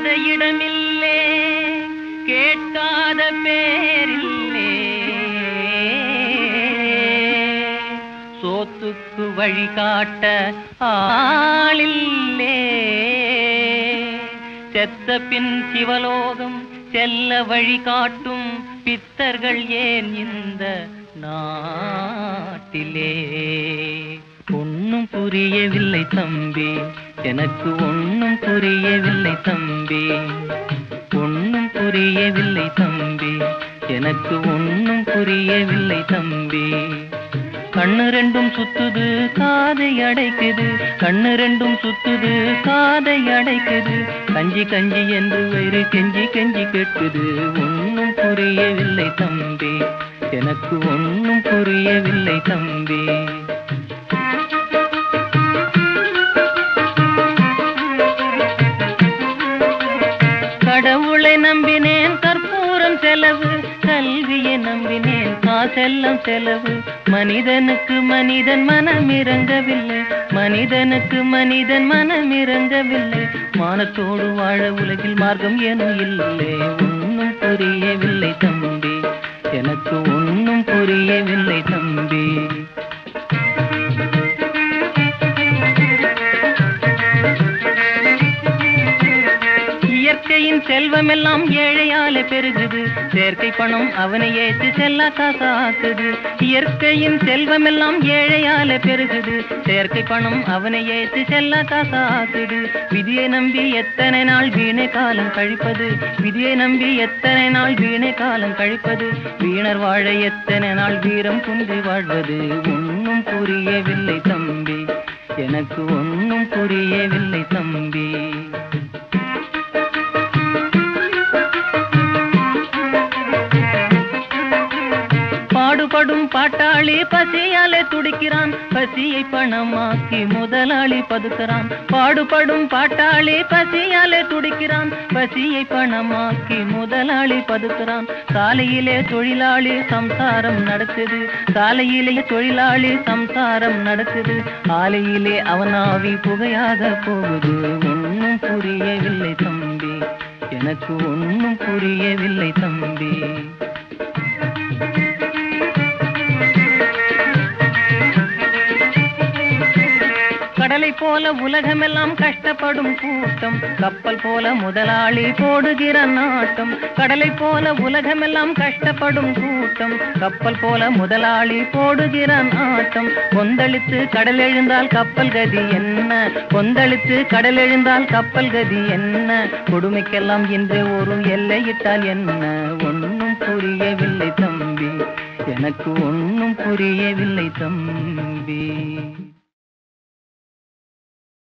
பார்க்காத இடமில்லே கேட்காத பேரில்லே சோத்துக்கு வழிகாட்ட ஆளில்லே செத்த பின் சிவலோகம் செல்ல வழிகாட்டும் பித்தர்கள் ஏன் இந்த நாட்டிலே ஒன்னும் புரியவில்லை தம்பி எனக்கு ஒன்னும் புரியவில்லை தம்பி ஒன்னும் புரியவில்லை தம்பி எனக்கு ஒன்னும் புரியவில்லை தம்பி கண்ணு ரெண்டும் சுத்துது காதை அடைக்குது கண்ணு ரெண்டும் சுத்துது காதை அடைக்குது கஞ்சி கஞ்சி என்று வயிறு கெஞ்சி கெஞ்சி கேட்குது ஒன்னும் புரியவில்லை தம்பி எனக்கு ஒன்னும் புரியவில்லை தம்பி கடவுளை நம்பினேன் கற்பூரம் செலவு கல்வியை நம்பினேன் காசெல்லாம் செலவு மனிதனுக்கு மனிதன் மனம் இறங்கவில்லை மனிதனுக்கு மனிதன் மனம் இறங்கவில்லை மானத்தோடு வாழ உலகில் மார்க்கம் ஏனும் இல்லை ஒன்னும் புரியவில்லை தம்பி எனக்கு ஒன்னும் புரியவில்லை தம்பி இயற்கையின் செல்வம் எல்லாம் ஏழையால பெருகுது செயற்கை பணம் அவனை ஏற்று செல்லா காசாக்குது இயற்கையின் செல்வம் எல்லாம் ஏழையால பெருகுது செயற்கை பணம் அவனை ஏற்று செல்லா காசாக்குது விதியை நம்பி எத்தனை நாள் வீணை காலம் கழிப்பது விதியை நம்பி எத்தனை நாள் வீணை காலம் கழிப்பது வீணர் வாழ எத்தனை நாள் வீரம் குன்றி வாழ்வது ஒன்னும் புரியவில்லை தம்பி எனக்கு ஒன்னும் புரியவில்லை தம்பி பாடுபடும் பாட்டாளி பசியாலே துடிக்கிறான் பசியை பணமாக்கி முதலாளி பதுக்கிறான் பாடுபடும் பாட்டாளி பசியாலே துடிக்கிறான் பசியை பணமாக்கி முதலாளி பதுக்கிறான் சாலையிலே தொழிலாளி சம்சாரம் நடக்குது சாலையிலே தொழிலாளி சம்சாரம் நடக்குது ஆலையிலே அவனாவி புகையாக போகுது ஒன்னும் புரியவில்லை தம்பி எனக்கு ஒன்னும் புரியவில்லை தம்பி கடலை போல உலகமெல்லாம் கஷ்டப்படும் கூட்டம் கப்பல் போல முதலாளி போடுகிற நாட்டம் கடலை போல உலகமெல்லாம் கஷ்டப்படும் கூட்டம் கப்பல் போல முதலாளி போடுகிற நாட்டம் கொந்தளித்து கடல் எழுந்தால் கப்பல் கதி என்ன கொந்தளித்து கடல் எழுந்தால் கப்பல் கதி என்ன கொடுமைக்கெல்லாம் இன்று ஒரு எல்லையிட்டால் என்ன ஒன்னும் புரியவில்லை தம்பி எனக்கு ஒன்னும் புரியவில்லை தம்பி